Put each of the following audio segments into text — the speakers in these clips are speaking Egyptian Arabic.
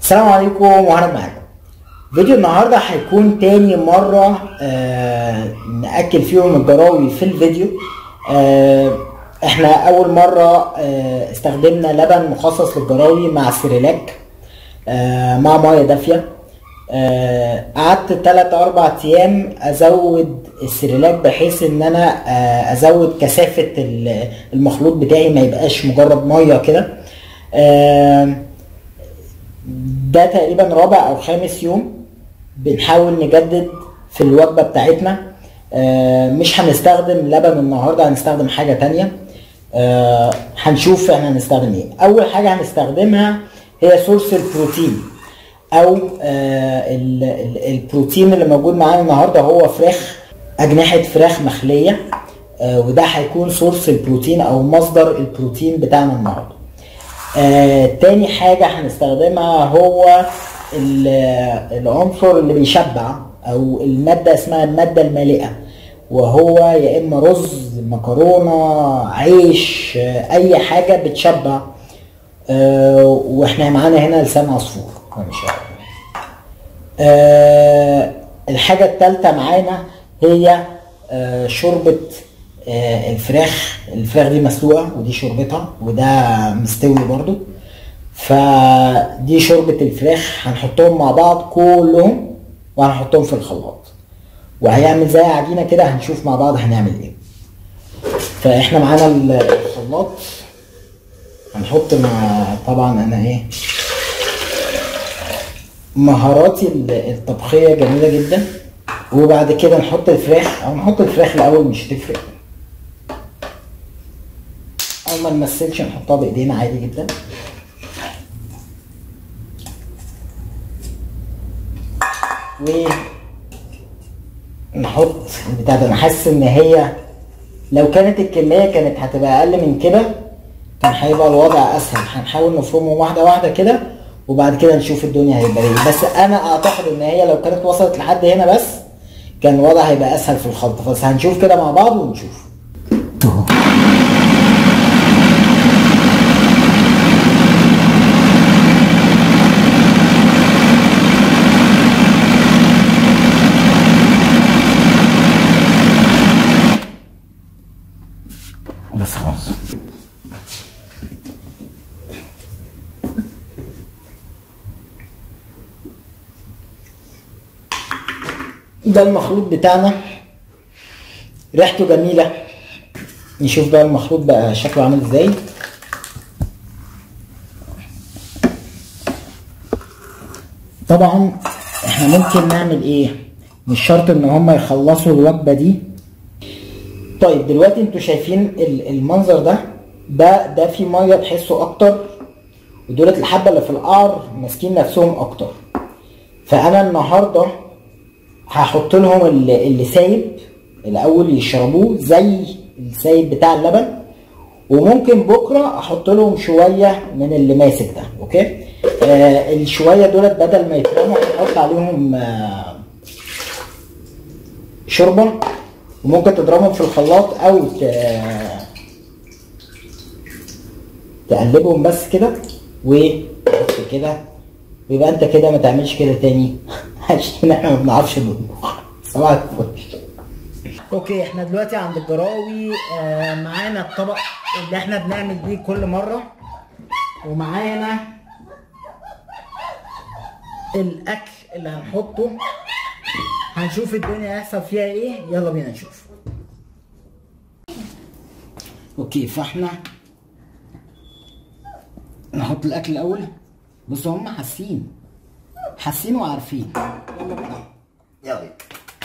السلام عليكم واهلا معاكم فيديو النهارده هيكون تاني مرة آه نأكل فيهم الجراوي في الفيديو آه احنا أول مرة آه استخدمنا لبن مخصص للجراوي مع سيريلاك آه مع مية دافية آه قعدت تلات أربع أيام أزود السيريلاك بحيث إن أنا آه أزود كثافة ال- المخلوط بتاعي ما يبقاش مجرد مية كده آه ده تقريبا رابع او خامس يوم بنحاول نجدد في الوجبة بتاعتنا آه، مش هنستخدم لبن النهاردة هنستخدم حاجة تانية آه، هنشوف احنا هنستخدم ايه اول حاجة هنستخدمها هي سورس البروتين او آه، ال- ال- البروتين اللي موجود معانا النهاردة هو فراخ اجنحة فراخ مخلية آه، وده هيكون سورس البروتين او مصدر البروتين بتاعنا النهارده آه، تاني حاجة هنستخدمها هو ال- العنصر اللي بيشبع أو المادة اسمها المادة المالئة وهو يا إما رز مكرونة عيش آه، أي حاجة بتشبع آه، وإحنا معانا هنا لسان عصفور مش عارف. آه، الحاجة التالتة معانا هي آه، شوربة آه، الفراخ الفراخ دي مسلوقة ودي شوربتها وده مستوي برضو فدي شوربة الفراخ هنحطهم مع بعض كلهم وهنحطهم في الخلاط وهيعمل زي عجينة كده هنشوف مع بعض هنعمل ايه فاحنا معانا الخلاط هنحط مع طبعا انا ايه مهاراتي الطبخية جميلة جدا وبعد كده نحط الفراخ او نحط الفراخ الاول مش هتفرق او ما نمثلش نحطها بايدينا عادي جدا و نحط البتاع ده انا حاسس ان هي لو كانت الكميه كانت هتبقى اقل من كده كان هيبقى الوضع اسهل هنحاول نفرمهم واحده واحده كده وبعد كده نشوف الدنيا هيبقى ايه بس انا اعتقد ان هي لو كانت وصلت لحد هنا بس كان الوضع هيبقى اسهل في الخلطه بس هنشوف كده مع بعض ونشوف بس خلاص ده المخلوط بتاعنا ريحته جميلة نشوف بقى المخلوط بقى شكله عامل ازاي طبعا احنا ممكن نعمل ايه مش شرط ان هم يخلصوا الوجبة دي طيب دلوقتي انتوا شايفين ال- المنظر ده ده ده فيه ميه تحسه اكتر ودولت الحبه اللي في القعر ماسكين نفسهم اكتر فانا النهارده هحط لهم اللي, اللي سايب الاول يشربوه زي السايب بتاع اللبن وممكن بكره احط لهم شويه من اللي ماسك ده اوكي آه الشويه دولت بدل ما يترموا هحط عليهم آه شوربه وممكن تضربهم في الخلاط او ت... تقلبهم بس كده وتحط كده ويبقى انت كده ما تعملش كده تاني عشان احنا ما بنعرفش نطبخ صباح الفل اوكي احنا دلوقتي عند الجراوي آه معانا الطبق اللي احنا بنعمل بيه كل مره ومعانا الاكل اللي هنحطه هنشوف الدنيا هيحصل فيها ايه يلا بينا نشوف اوكي فاحنا نحط الاكل الاول بصوا هم حاسين حاسين وعارفين يلا بينا يلا بينا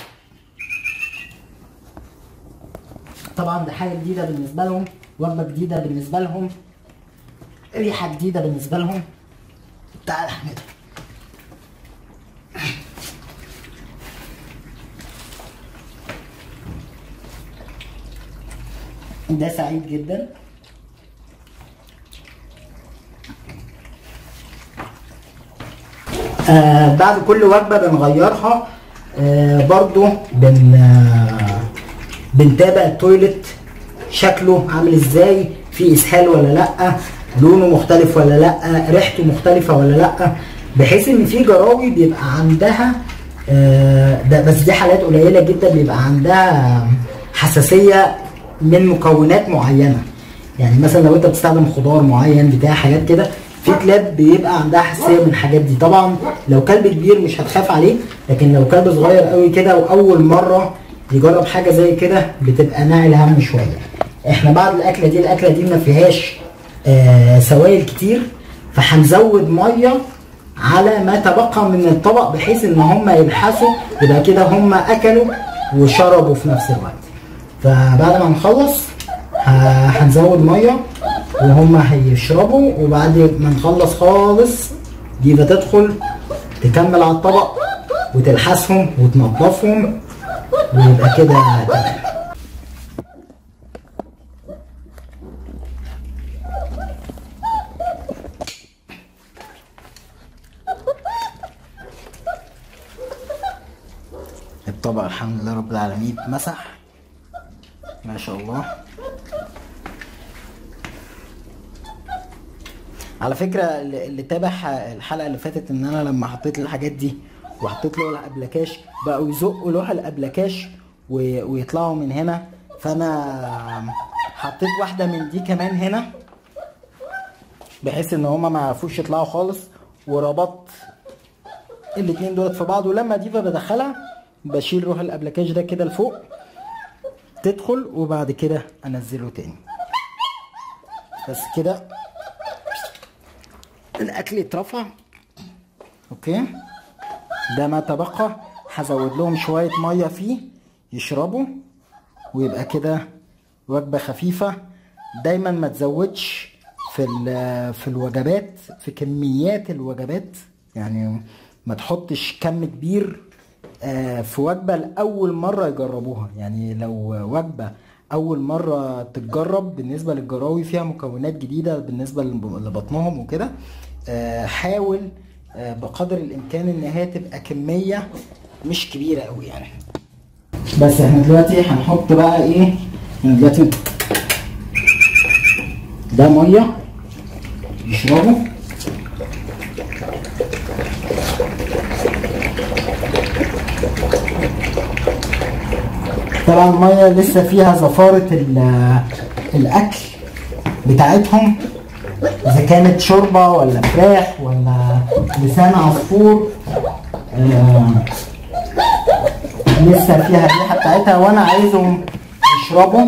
طبعا ده حاجه جديده بالنسبه لهم وجبه جديده بالنسبه لهم ريحه جديده بالنسبه لهم تعال احمد ده سعيد جدا آه بعد كل وجبة بنغيرها آه برضو بن آه بنتابع التويلت شكله عامل ازاي في اسهال ولا لا لونه مختلف ولا لا ريحته مختلفة ولا لا بحيث ان في جراوي بيبقى عندها آه، ده بس دي حالات قليله جدا بيبقى عندها حساسيه من مكونات معينه يعني مثلا لو انت بتستخدم خضار معين بتاع حاجات كده في كلاب بيبقى عندها حساسيه من الحاجات دي طبعا لو كلب كبير مش هتخاف عليه لكن لو كلب صغير قوي كده واول مره يجرب حاجه زي كده بتبقى ناعي الهم شويه احنا بعد الاكله دي الاكله دي ما فيهاش آه سوائل كتير فهنزود ميه على ما تبقى من الطبق بحيث ان هم يلحسوا يبقى كده هم اكلوا وشربوا في نفس الوقت فبعد ما نخلص ه- هنزود ميه وهم هيشربوا وبعد ما نخلص خالص دي بتدخل تكمل على الطبق وتلحسهم وتنضفهم ويبقى كده تمام الطبق الحمد لله رب العالمين اتمسح ما شاء الله على فكرة اللي اللي تابع الحلقة اللي فاتت ان انا لما حطيت الحاجات دي وحطيت له الابلكاش بقوا يزقوا لوح الابلكاش و- ويطلعوا من هنا فانا حطيت واحدة من دي كمان هنا بحيث ان هما ما يعرفوش يطلعوا خالص وربطت الاتنين دولت في بعض ولما ديفا بدخلها بشيل روح الابلكاش ده كده لفوق تدخل وبعد كده انزله تاني بس كده الاكل اترفع اوكي ده ما تبقى هزود لهم شويه ميه فيه يشربوا ويبقى كده وجبه خفيفه دايما ما تزودش في ال- في الوجبات في كميات الوجبات يعني ما تحطش كم كبير آه، في وجبه لاول مره يجربوها يعني لو وجبه اول مره تتجرب بالنسبه للجراوي فيها مكونات جديده بالنسبه لب- لبطنهم وكده آه، حاول آه، بقدر الامكان ان هي تبقى كميه مش كبيره قوي يعني بس احنا دلوقتي هنحط بقى ايه احنا دلوقتي ده ميه يشربوا طبعا الميه لسه فيها زفاره ال- الاكل بتاعتهم اذا كانت شوربه ولا فراخ ولا لسان عصفور آه لسه فيها الريحه بتاعتها وانا عايزهم يشربوا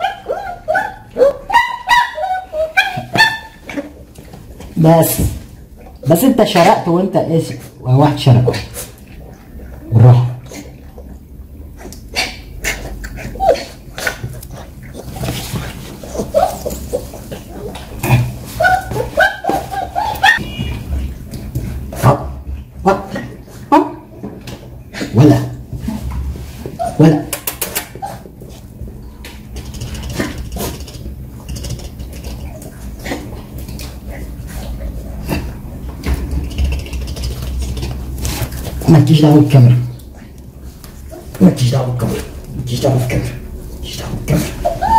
بس بس انت شرقت وانت اسف واحد شرق بالراحه ولا ولا ما تجيش دعوه بالكاميرا ما تجيش دعوه بالكاميرا ما تجيش دعوه بالكاميرا ما تجيش دعوه بالكاميرا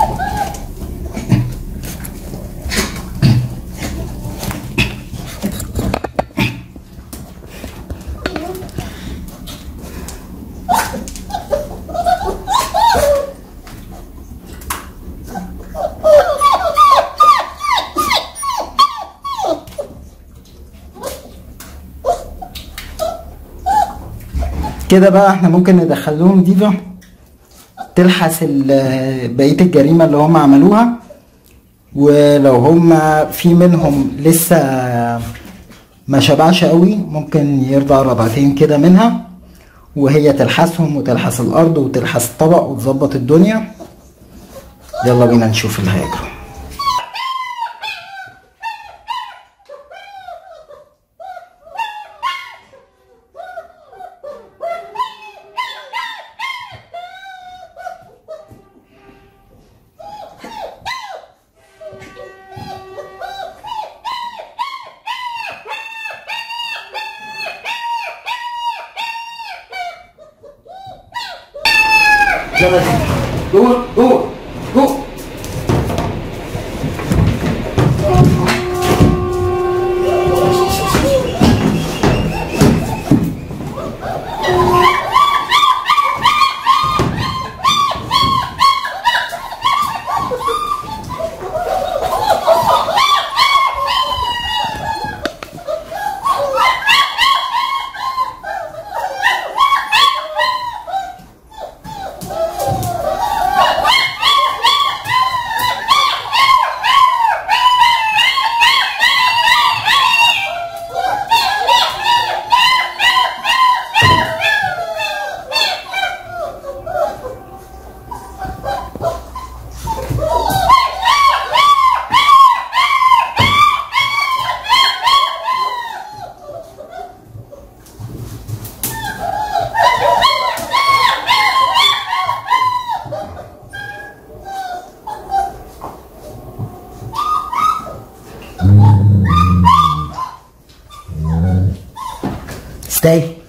كده بقى احنا ممكن ندخل لهم ديفا تلحس ال- بقيه الجريمه اللي هم عملوها ولو هم في منهم لسه ما شبعش قوي ممكن يرضع رضعتين كده منها وهي تلحسهم وتلحس الارض وتلحس الطبق وتظبط الدنيا يلا بينا نشوف اللي هيجرى يلا جوه جوه جوه stay